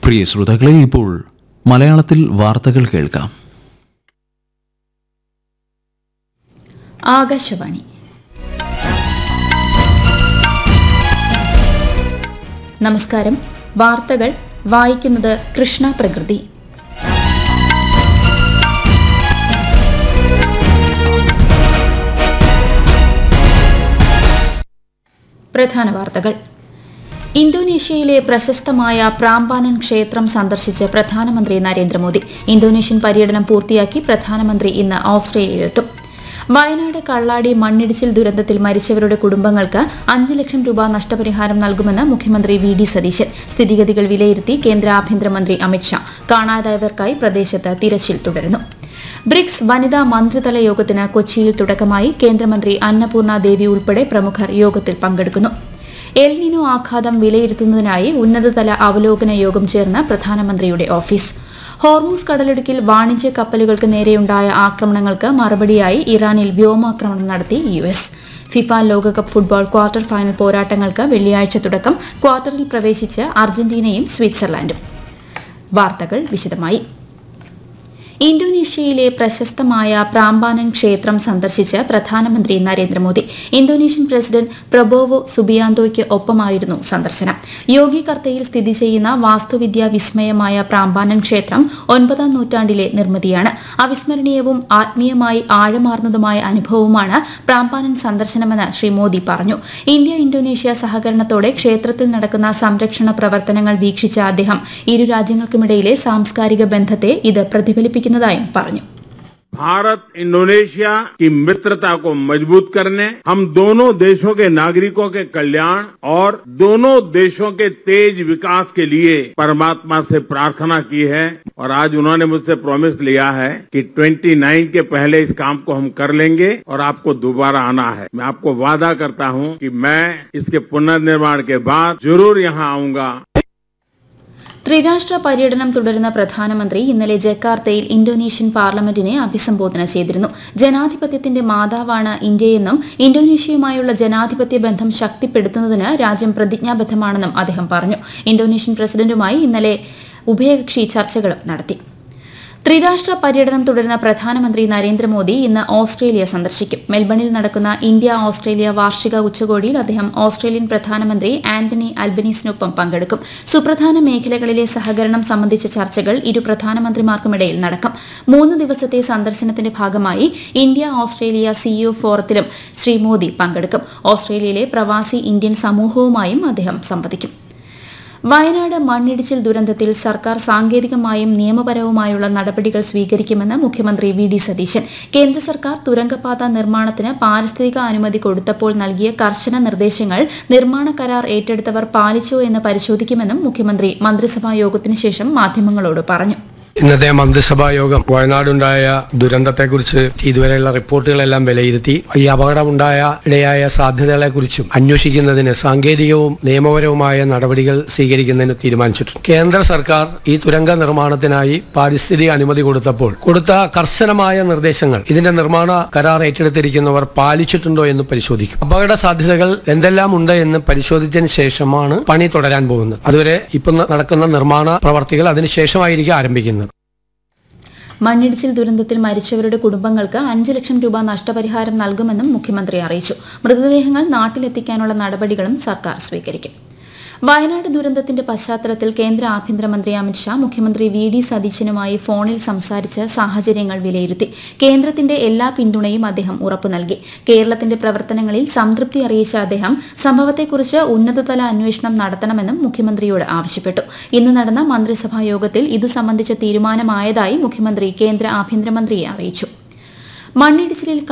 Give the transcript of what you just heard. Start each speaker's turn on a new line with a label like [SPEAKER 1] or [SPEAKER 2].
[SPEAKER 1] പ്രിയ ശ്രോതാക്കളെ ഇപ്പോൾ മലയാളത്തിൽ വാർത്തകൾ കേൾക്കാം
[SPEAKER 2] ആകാശവാണി നമസ്കാരം വാർത്തകൾ വായിക്കുന്നത് കൃഷ്ണ പ്രകൃതി പ്രധാന വാർത്തകൾ ഇന്തോനേഷ്യയിലെ പ്രശസ്തമായ പ്രാമ്പാനൻ ക്ഷേത്രം സന്ദർശിച്ച് പ്രധാനമന്ത്രി നരേന്ദ്രമോദി ഇന്തോനേഷ്യൻ പര്യടനം പൂർത്തിയാക്കി പ്രധാനമന്ത്രി ഇന്ന് ഓസ്ട്രേലിയയിലെത്തും വയനാട് കള്ളാടി മണ്ണിടിച്ചിൽ ദുരന്തത്തിൽ മരിച്ചവരുടെ കുടുംബങ്ങൾക്ക് അഞ്ച് ലക്ഷം രൂപ നഷ്ടപരിഹാരം നൽകുമെന്ന് മുഖ്യമന്ത്രി വി ഡി സതീശൻ സ്ഥിതിഗതികൾ വിലയിരുത്തി കേന്ദ്ര ആഭ്യന്തരമന്ത്രി അമിത്ഷാ കാണാതായവർക്കായി പ്രദേശത്ത് തിരച്ചിൽ തുടരുന്നു ബ്രിക്സ് വനിതാ മന്ത്രിതല യോഗത്തിന് കൊച്ചിയിൽ തുടക്കമായി കേന്ദ്രമന്ത്രി അന്നപൂർണ ദേവി ഉൾപ്പെടെ പ്രമുഖർ യോഗത്തിൽ പങ്കെടുക്കുന്നു എൽനിനോ ആഘാതം വിലയിരുത്തുന്നതിനായി ഉന്നതതല അവലോകന യോഗം ചേർന്ന പ്രധാനമന്ത്രിയുടെ ഓഫീസ് ഹോർമൂസ് കടലിടുക്കിൽ വാണിജ്യ കപ്പലുകൾക്ക് നേരെയുണ്ടായ ആക്രമണങ്ങൾക്ക് മറുപടിയായി ഇറാനിൽ വ്യോമാക്രമണം നടത്തി യു എസ് ഫിഫ ലോകകപ്പ് ഫുട്ബോൾ ക്വാർട്ടർ ഫൈനൽ പോരാട്ടങ്ങൾക്ക് വെള്ളിയാഴ്ച തുടക്കം ക്വാർട്ടറിൽ പ്രവേശിച്ച് അർജന്റീനയും സ്വിറ്റ്സർലാൻഡും വാർത്തകൾ വിശദമായി ഇന്തോനേഷ്യയിലെ പ്രശസ്തമായ പ്രാമ്പാനൻ ക്ഷേത്രം സന്ദർശിച്ച് പ്രധാനമന്ത്രി നരേന്ദ്രമോദി ഇന്തോനേഷ്യൻ പ്രസിഡന്റ് പ്രബോവോ സുബിയാന്തോയ്ക്ക് ഒപ്പമായിരുന്നു സന്ദർശനം യോഗി കർത്തയിൽ സ്ഥിതി ചെയ്യുന്ന വാസ്തുവിദ്യാ വിസ്മയമായ പ്രാമ്പാനൻ ക്ഷേത്രം ഒൻപതാം നൂറ്റാണ്ടിലെ നിർമ്മിതിയാണ് അവിസ്മരണീയവും ആത്മീയമായി ആഴമാർന്നതുമായ അനുഭവമാണ് പ്രാമ്പാനൻ സന്ദർശനമെന്ന് ശ്രീ മോദി പറഞ്ഞു ഇന്ത്യ ഇന്തോനേഷ്യ സഹകരണത്തോടെ ക്ഷേത്രത്തിൽ നടക്കുന്ന സംരക്ഷണ പ്രവർത്തനങ്ങൾ വീക്ഷിച്ച അദ്ദേഹം ഇരു രാജ്യങ്ങൾക്കുമിടയിലെ സാംസ്കാരിക ബന്ധത്തെ ഇത് പ്രതിഫലിപ്പിക്കുന്നതായും പറഞ്ഞു
[SPEAKER 3] भारत इंडोनेशिया की मित्रता को मजबूत करने हम दोनों देशों के नागरिकों के कल्याण और दोनों देशों के तेज विकास के लिए परमात्मा से प्रार्थना की है और आज उन्होंने मुझसे प्रॉमिस लिया है कि 29 के पहले इस काम को हम कर लेंगे और आपको दोबारा आना है मैं आपको वादा करता हूं कि मैं इसके पुनर्निर्माण के बाद जरूर यहां आऊंगा
[SPEAKER 2] ത്രിരാഷ്ട്ര പര്യടനം തുടരുന്ന പ്രധാനമന്ത്രി ഇന്നലെ ജക്കാർത്തയിൽ ഇന്തോനേഷ്യൻ പാർലമെന്റിനെ അഭിസംബോധന ചെയ്തിരുന്നു ജനാധിപത്യത്തിന്റെ മാതാവാണ് ഇന്ത്യയെന്നും ഇന്തോനേഷ്യയുമായുള്ള ജനാധിപത്യ ബന്ധം ശക്തിപ്പെടുത്തുന്നതിന് രാജ്യം പ്രതിജ്ഞാബദ്ധമാണെന്നും അദ്ദേഹം പറഞ്ഞു ഇന്തോനേഷ്യൻ പ്രസിഡന്റുമായി ഇന്നലെ ഉഭയകക്ഷി ചർച്ചകളും നടത്തി ത്രിരാഷ്ട്ര പര്യടനം തുടരുന്ന പ്രധാനമന്ത്രി നരേന്ദ്രമോദി ഇന്ന് ഓസ്ട്രേലിയ സന്ദർശിക്കും മെൽബണിൽ നടക്കുന്ന ഇന്ത്യ ഓസ്ട്രേലിയ വാർഷിക ഉച്ചകോടിയിൽ അദ്ദേഹം ഓസ്ട്രേലിയൻ പ്രധാനമന്ത്രി ആന്റണി അൽബനീസിനൊപ്പം പങ്കെടുക്കും സുപ്രധാന മേഖലകളിലെ സഹകരണം സംബന്ധിച്ച ചർച്ചകൾ ഇരു പ്രധാനമന്ത്രിമാർക്കുമിടയിൽ നടക്കും മൂന്ന് ദിവസത്തെ സന്ദർശനത്തിന്റെ ഭാഗമായി ഇന്ത്യ ഓസ്ട്രേലിയ സിഇഒ ഫോറത്തിലും ശ്രീ മോദി പങ്കെടുക്കും ഓസ്ട്രേലിയയിലെ പ്രവാസി ഇന്ത്യൻ സമൂഹവുമായും അദ്ദേഹം സംവദിക്കും വയനാട് മണ്ണിടിച്ചിൽ ദുരന്തത്തിൽ സർക്കാർ സാങ്കേതികമായും നിയമപരവുമായുള്ള നടപടികൾ സ്വീകരിക്കുമെന്ന് മുഖ്യമന്ത്രി വി ഡി സതീശൻ കേന്ദ്ര സർക്കാർ തുരങ്കപാത നിർമ്മാണത്തിന് പാരിസ്ഥിതിക അനുമതി കൊടുത്തപ്പോൾ നൽകിയ കർശന നിർദ്ദേശങ്ങൾ നിർമ്മാണ കരാർ ഏറ്റെടുത്തവർ പാലിച്ചോ എന്ന് പരിശോധിക്കുമെന്നും മുഖ്യമന്ത്രി മന്ത്രിസഭാ യോഗത്തിന് ശേഷം മാധ്യമങ്ങളോട് പറഞ്ഞു
[SPEAKER 4] ഇന്നത്തെ മന്ത്രിസഭാ യോഗം വയനാടുണ്ടായ ദുരന്തത്തെക്കുറിച്ച് ഇതുവരെയുള്ള റിപ്പോർട്ടുകളെല്ലാം വിലയിരുത്തി ഈ അപകടമുണ്ടായ ഇടയായ സാധ്യതകളെക്കുറിച്ചും അന്വേഷിക്കുന്നതിന് സാങ്കേതികവും നിയമപരവുമായ നടപടികൾ സ്വീകരിക്കുന്നതിന് തീരുമാനിച്ചിട്ടുണ്ട് കേന്ദ്ര സർക്കാർ ഈ തുരങ്ക നിർമ്മാണത്തിനായി പാരിസ്ഥിതിക അനുമതി കൊടുത്തപ്പോൾ കൊടുത്ത കർശനമായ നിർദ്ദേശങ്ങൾ ഇതിന്റെ നിർമ്മാണ കരാർ ഏറ്റെടുത്തിരിക്കുന്നവർ പാലിച്ചിട്ടുണ്ടോ എന്ന് പരിശോധിക്കും അപകട സാധ്യതകൾ എന്തെല്ലാം ഉണ്ട് എന്ന് പരിശോധിച്ചതിന് ശേഷമാണ് പണി തുടരാൻ പോകുന്നത് അതുവരെ ഇപ്പം നടക്കുന്ന നിർമ്മാണ പ്രവർത്തികൾ അതിനുശേഷമായിരിക്കും ആരംഭിക്കുന്നത്
[SPEAKER 2] മണ്ണിടിച്ചിൽ ദുരന്തത്തിൽ മരിച്ചവരുടെ കുടുംബങ്ങൾക്ക് അഞ്ച് ലക്ഷം രൂപ നഷ്ടപരിഹാരം നൽകുമെന്നും മുഖ്യമന്ത്രി അറിയിച്ചു മൃതദേഹങ്ങൾ നാട്ടിലെത്തിക്കാനുള്ള നടപടികളും സർക്കാർ സ്വീകരിക്കും വയനാട് ദുരന്തത്തിന്റെ പശ്ചാത്തലത്തിൽ കേന്ദ്ര ആഭ്യന്തരമന്ത്രി അമിത്ഷാ മുഖ്യമന്ത്രി വി ഡി സതീശനുമായി ഫോണിൽ സംസാരിച്ച് സാഹചര്യങ്ങൾ വിലയിരുത്തി കേന്ദ്രത്തിന്റെ എല്ലാ പിന്തുണയും അദ്ദേഹം ഉറപ്പു നൽകി കേരളത്തിന്റെ പ്രവർത്തനങ്ങളിൽ സംതൃപ്തി അറിയിച്ച അദ്ദേഹം സംഭവത്തെക്കുറിച്ച് ഉന്നതതല അന്വേഷണം നടത്തണമെന്നും മുഖ്യമന്ത്രിയോട് ആവശ്യപ്പെട്ടു ഇന്ന് നടന്ന മന്ത്രിസഭാ യോഗത്തിൽ ഇതു സംബന്ധിച്ച തീരുമാനമായതായി മുഖ്യമന്ത്രി കേന്ദ്ര ആഭ്യന്തരമന്ത്രിയെ അറിയിച്ചു മണ്ണിടിച്ചിലിൽ